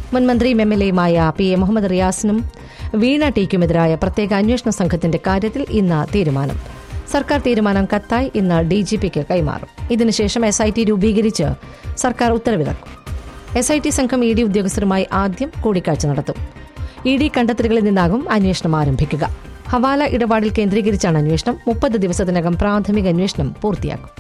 മുൻ മന്ത്രിയും M L എയുമായ പി എ മുഹമ്മദ് റിയാസിനും വീണ ടിക്കുമെതിരായ പ്രത്യേക അന്വേഷണ സംഘത്തിന്റെ കാര്യത്തിൽ ഇന്ന് തീരുമാനം സർക്കാർ തീരുമാനം കത്തായി ഇന്ന് ഡി ജി പിക്ക് കൈമാറും ഇതിനുശേഷം എസ് ഐ ടി രൂപീകരിച്ച് സർക്കാർ ഉത്തരവിറക്കും എസ് ഐ ടി സംഘം ഇ ഡി ഉദ്യോഗസ്ഥരുമായി ആദ്യം കൂടിക്കാഴ്ച നടത്തും ഇ ഡി കണ്ടെത്തലുകളിൽ നിന്നാകും അന്വേഷണം ആരംഭിക്കുക ഹവാല ഇടപാടിൽ കേന്ദ്രീകരിച്ചാണ് അന്വേഷണം മുപ്പത് ദിവസത്തിനകം പ്രാഥമിക അന്വേഷണം പൂർത്തിയാക്കും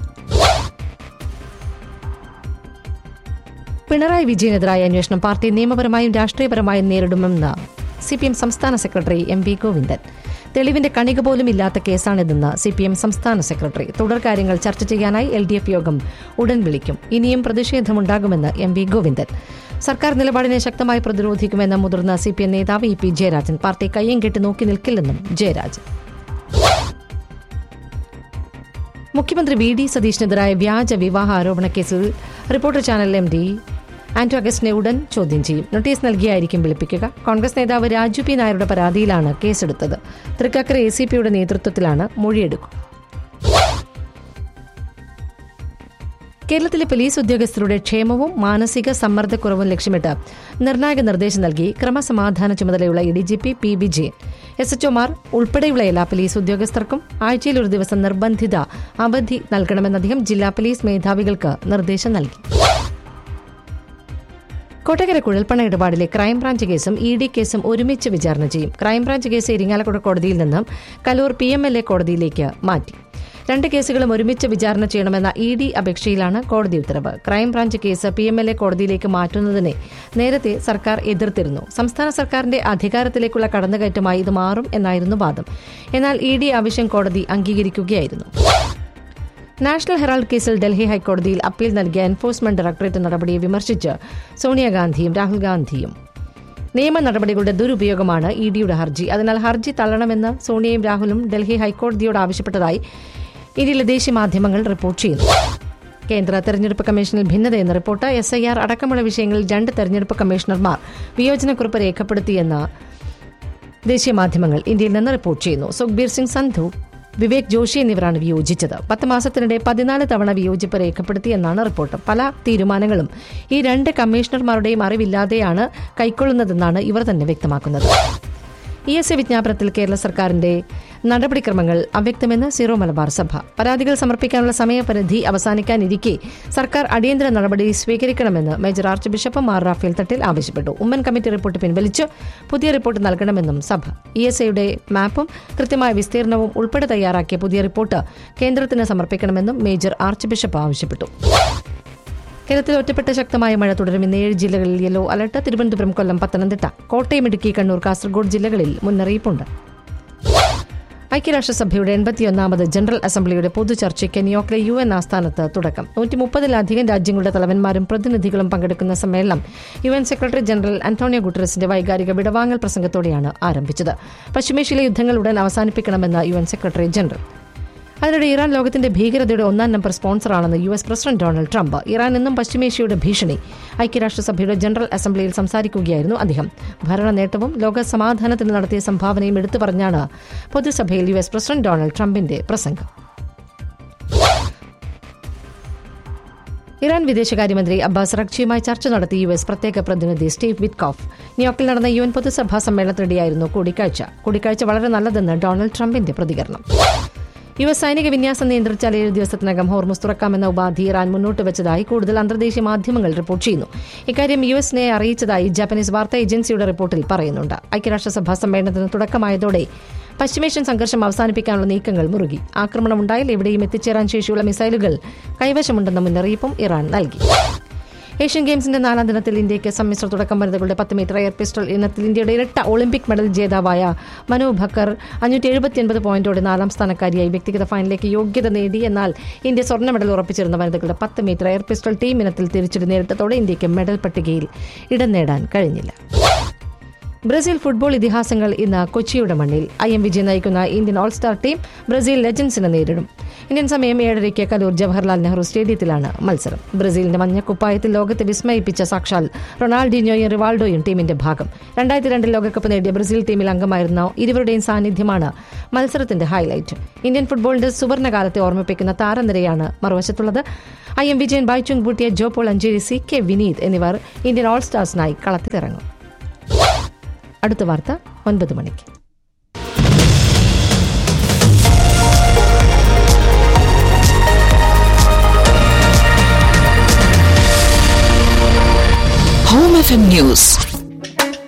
പിണറായി വിജയനെതിരായ അന്വേഷണം പാർട്ടി നിയമപരമായും രാഷ്ട്രീയപരമായും നേരിടുമെന്ന് സി പി എം സംസ്ഥാന സെക്രട്ടറി എം വി ഗോവിന്ദൻ തെളിവിന്റെ കണിക പോലും ഇല്ലാത്ത കേസാണിതെന്ന് സി പി എം സംസ്ഥാന സെക്രട്ടറി തുടർ കാര്യങ്ങൾ ചർച്ച ചെയ്യാനായി എൽ ഡി എഫ് യോഗം ഉടൻ വിളിക്കും ഇനിയും പ്രതിഷേധമുണ്ടാകുമെന്ന് എം വി ഗോവിന്ദൻ സർക്കാർ നിലപാടിനെ ശക്തമായി പ്രതിരോധിക്കുമെന്ന് മുതിർന്ന സി പി എം നേതാവ് ഇ പി ജയരാജൻ പാർട്ടി കയ്യും കെട്ടി നോക്കി നിൽക്കില്ലെന്നും ജയരാജൻ മുഖ്യമന്ത്രി വി ഡി സതീഷിനെതിരായ വ്യാജ വിവാഹ ആരോപണ കേസിൽ reporter channel M D Anto അഗസ്റ്റിനെ ഉടൻ ചോദ്യം ചെയ്യും നോട്ടീസ് നൽകിയായിരിക്കും വിളിപ്പിക്കുക കോൺഗ്രസ് നേതാവ് രാജു പി നായരുടെ പരാതിയിലാണ് കേസെടുത്തത് തൃക്കാക്കര എ സി പിയുടെ നേതൃത്വത്തിലാണ് മൊഴിയെടുക്കുക കേരളത്തിലെ പോലീസ് ഉദ്യോഗസ്ഥരുടെ ക്ഷേമവും മാനസിക സമ്മർദ്ദക്കുറവും ലക്ഷ്യമിട്ട് നിർണായക നിർദ്ദേശം നൽകി ക്രമസമാധാന ചുമതലയുള്ള A D G P P Vijayan S എച്ച്ഒമാർ ഉൾപ്പെടെയുള്ള എല്ലാ പോലീസ് ഉദ്യോഗസ്ഥർക്കും ആഴ്ചയിൽ ഒരു ദിവസം നിർബന്ധിത അവധി നൽകണമെന്ന് അദ്ദേഹം ജില്ലാ പോലീസ് മേധാവികൾക്ക് നിർദ്ദേശം നൽകി കൊട്ടകര കുഴൽപ്പണ ഇടപാടിലെ ക്രൈംബ്രാഞ്ച് കേസും ഇ ഡി കേസും ഒരുമിച്ച് വിചാരണ ചെയ്യും ക്രൈംബ്രാഞ്ച് കേസ് ഇരിങ്ങാലക്കുട കോടതിയിൽ നിന്നും Kaloor P M L A കോടതിയിലേക്ക് മാറ്റി രണ്ട് കേസുകളും ഒരുമിച്ച് വിചാരണ ചെയ്യണമെന്ന ഇ ഡി അപേക്ഷയിലാണ് കോടതി ഉത്തരവ് crime branch case P M L A കോടതിയിലേക്ക് മാറ്റുന്നതിനെ നേരത്തെ സർക്കാർ എതിർത്തിരുന്നു സംസ്ഥാന സർക്കാരിന്റെ അധികാരത്തിലേക്കുള്ള കടന്നുകയറ്റമായി ഇത് മാറും എന്നായിരുന്നു വാദം എന്നാൽ ഇ ഡി ആവശ്യം കോടതി അംഗീകരിക്കുകയായിരുന്നു നാഷണൽ ഹെറാൾഡ് കേസിൽ ഡൽഹി ഹൈക്കോടതിയിൽ അപ്പീൽ നൽകിയ എൻഫോഴ്സ്മെന്റ് ഡയറക്ടറേറ്റ് നടപടിയെ വിമർശിച്ച് സോണിയാഗാന്ധിയും രാഹുൽ ഗാന്ധിയും നിയമ നടപടികളുടെ ദുരുപയോഗമാണ് ഇ ഡിയുടെ ഹർജി അതിനാൽ ഹർജി തള്ളണമെന്ന് സോണിയയും രാഹുലും ഡൽഹി ഹൈക്കോടതിയോട് ആവശ്യപ്പെട്ടതായി ഇന്ത്യയിലെ ദേശീയ മാധ്യമങ്ങൾ റിപ്പോർട്ട് ചെയ്യുന്നു കേന്ദ്ര തെരഞ്ഞെടുപ്പ് കമ്മീഷനിൽ ഭിന്നതയെന്ന റിപ്പോർട്ട് എസ് ഐ ആർ അടക്കമുള്ള വിഷയങ്ങളിൽ രണ്ട് തെരഞ്ഞെടുപ്പ് കമ്മീഷണർമാർ വിയോജനക്കുറിപ്പ് രേഖപ്പെടുത്തിയെന്ന് ദേശീയ മാധ്യമങ്ങൾ ഇന്ത്യയിൽ നിന്ന് റിപ്പോർട്ട് ചെയ്യുന്നു സുഖ്ബീർ സിംഗ് സന്ധു വിവേക് ജോഷി എന്നിവരാണ് വിയോജിച്ചത് പത്ത് മാസത്തിനിടെ പതിനാല് തവണ വിയോജിപ്പ് രേഖപ്പെടുത്തിയെന്നാണ് റിപ്പോർട്ട് പല തീരുമാനങ്ങളും ഈ രണ്ട് കമ്മീഷണർമാരുടെയും അറിവില്ലാതെയാണ് കൈക്കൊള്ളുന്നതെന്നാണ് ഇവർ തന്നെ വ്യക്തമാക്കുന്നത് ഇ എസ് എ വിജ്ഞാപനത്തിൽ കേരള സർക്കാരിന്റെ നടപടിക്രമങ്ങൾ അവ്യക്തമെന്ന് സീറോ മലബാർ സഭ പരാതികൾ സമർപ്പിക്കാനുള്ള സമയപരിധി അവസാനിക്കാനിരിക്കെ സർക്കാർ അടിയന്തര നടപടി സ്വീകരിക്കണമെന്ന് major arch bishop Mar Raphael Thattil ആവശ്യപ്പെട്ടു ഉമ്മൻ കമ്മിറ്റി റിപ്പോർട്ട് പിൻവലിച്ച് പുതിയ റിപ്പോർട്ട് നൽകണമെന്നും സഭ ഇ എസ് ഐയുടെ മാപ്പും കൃത്യമായ വിസ്തീർണവും ഉൾപ്പെടെ തയ്യാറാക്കിയ പുതിയ റിപ്പോർട്ട് കേന്ദ്രത്തിന് സമർപ്പിക്കണമെന്നും മേജർ ആർച്ച് ബിഷപ്പ് ആവശ്യപ്പെട്ടു കേരളത്തിൽ ഒറ്റപ്പെട്ട ശക്തമായ മഴ തുടരും ഇന്ന് ഏഴ് ജില്ലകളിൽ യെല്ലോ അലർട്ട് തിരുവനന്തപുരം കൊല്ലം പത്തനംതിട്ട കോട്ടയം ഇടുക്കി കണ്ണൂർ കാസർഗോഡ് ജില്ലകളിൽ മുന്നറിയിപ്പുണ്ട് ഐക്യരാഷ്ട്രസഭയുടെ എൺപത്തിയൊന്നാമത് ജനറൽ അസംബ്ലിയുടെ പൊതുചർച്ചയ്ക്ക് ന്യൂയോർക്കിലെ യു എൻ ആസ്ഥാനത്ത് തുടക്കം നൂറ്റി മുപ്പതിലധികം രാജ്യങ്ങളുടെ തലവന്മാരും പ്രതിനിധികളും പങ്കെടുക്കുന്ന സമ്മേളനം U N secretary general Antonio ഗുട്ടറസിന്റെ വൈകാരിക വിടവാങ്ങൽ പ്രസംഗത്തോടെയാണ് ആരംഭിച്ചത് പശ്ചിമേഷ്യയിലെ യുദ്ധങ്ങൾ ഉടൻ അവസാനിപ്പിക്കണമെന്ന് യു എൻ സെക്രട്ടറി ജനറൽ അതിനിടെ ഇറാൻ ലോകത്തിന്റെ ഭീകരതയുടെ ഒന്നാം നമ്പർ സ്പോൺസറാണെന്ന് U S president Donald Trump Iran എന്നും പശ്ചിമേഷ്യയുടെ ഭീഷണി ഐക്യരാഷ്ട്രസഭയുടെ ജനറൽ അസംബ്ലിയിൽ സംസാരിക്കുകയായിരുന്നു അദ്ദേഹം ഭരണ നേട്ടവും ലോക സമാധാനത്തിന് നടത്തിയ സംഭാവനയും എടുത്തു പറഞ്ഞാണ് പൊതുസഭയിൽ യു എസ് പ്രസിഡന്റ് ഡൊണാൾഡ് ട്രംപിന്റെ പ്രസംഗം ഇറാൻ വിദേശകാര്യമന്ത്രി അബ്ബാസ് റക്ചിയുമായി ചർച്ച നടത്തി യു എസ് പ്രത്യേക പ്രതിനിധി സ്റ്റീവ് വിറ്റ്കോഫ് ന്യൂയോർക്കിൽ നടന്ന യു എൻ പൊതുസഭാ സമ്മേളനത്തിനിടെയായിരുന്നു കൂടിക്കാഴ്ച കൂടിക്കാഴ്ച വളരെ നല്ലതെന്ന് ഡൊണാൾഡ് ട്രംപിന്റെ പ്രതികരണം യു എസ് സൈനിക വിന്യാസം നിയന്ത്രിച്ചാൽ ഏഴ് ദിവസത്തിനകം ഹോർമുസ് തുറക്കാമെന്ന ഉപാധി ഇറാൻ മുന്നോട്ട് വെച്ചതായി കൂടുതൽ അന്തർദേശീയ മാധ്യമങ്ങൾ റിപ്പോർട്ട് ചെയ്യുന്നു ഇക്കാര്യം യു എസിനെ അറിയിച്ചതായി ജാപ്പനീസ് വാർത്താ ഏജൻസിയുടെ റിപ്പോർട്ടിൽ പറയുന്നുണ്ട് ഐക്യരാഷ്ട്രസഭാ സമ്മേളനത്തിന് തുടക്കമായതോടെ പശ്ചിമേഷ്യൻ സംഘർഷം അവസാനിപ്പിക്കാനുള്ള നീക്കങ്ങൾ മുറുകി ആക്രമണമുണ്ടായാൽ എവിടെയും എത്തിച്ചേരാൻ ശേഷിയുള്ള മിസൈലുകൾ കൈവശമുണ്ടെന്ന മുന്നറിയിപ്പും ഇറാൻ നൽകി ഏഷ്യൻ ഗെയിംസിന്റെ നാലാം ദിനത്തിൽ ഇന്ത്യയ്ക്ക് സമ്മിശ്ര തുടക്കം വനിതകളുടെ പത്ത് മീറ്റർ എയർ പിസ്റ്റൾ ഇനത്തിൽ ഇന്ത്യയുടെ ഇരട്ട ഒളിമ്പിക് മെഡൽ ജേതാവായ മനു ഭക്കർ അഞ്ഞൂറ്റി എഴുപത്തിയൊൻപത് പോയിന്റോടെ നാലാം സ്ഥാനക്കാരിയായി വ്യക്തിഗത ഫൈനലിലേക്ക് യോഗ്യത നേടി എന്നാൽ ഇന്ത്യ സ്വർണ്ണ മെഡൽ ഉറപ്പിച്ചിരുന്ന വനിതകളുടെ പത്ത് മീറ്റർ എയർ പിസ്റ്റൾ ടീം ഇനത്തിൽ തിരിച്ചടി നേരിട്ടതോടെ ഇന്ത്യയ്ക്ക് മെഡൽ പട്ടികയിൽ ഇടം നേടാൻ കഴിഞ്ഞില്ല ബ്രസീൽ ഫുട്ബോൾ ഇതിഹാസങ്ങൾ ഇന്ന് കൊച്ചിയുടെ മണ്ണിൽ ഐ എം വിജയ് നയിക്കുന്ന Indian all star team Brazil ലെജൻസിനെ നേരിടും ഇന്ത്യൻ സമയം ഏഴരയ്ക്ക് കലൂർ ജവഹർലാൽ നെഹ്റു സ്റ്റേഡിയത്തിലാണ് മത്സരം ബ്രസീലിന്റെ മഞ്ഞക്കുപ്പായത്തിൽ ലോകത്തെ വിസ്മയിപ്പിച്ച സാക്ഷാൽ റൊണാൾഡിനോയും റിവാൾഡോയും ടീമിന്റെ ഭാഗം രണ്ടായിരത്തി രണ്ടിൽ ലോകകപ്പ് നേടിയ ബ്രസീൽ ടീമിൽ അംഗമായിരുന്ന ഇരുവരുടെയും സാന്നിധ്യമാണ് മത്സരത്തിന്റെ ഹൈലൈറ്റ് ഇന്ത്യൻ ഫുട്ബോളിന്റെ സുവർണകാലത്തെ ഓർമ്മിപ്പിക്കുന്ന താരനിരയാണ് മറുവശത്തുള്ളത് I M Vijayan Baichung Bhutia Jo Paul Ancheri C K Vineeth എന്നിവർ ഇന്ത്യൻ ഓൾ സ്റ്റാർസിനായി കളത്തിലിറങ്ങും അടുത്ത വാർത്ത ഒൻപത് മണിക്ക് Home FM News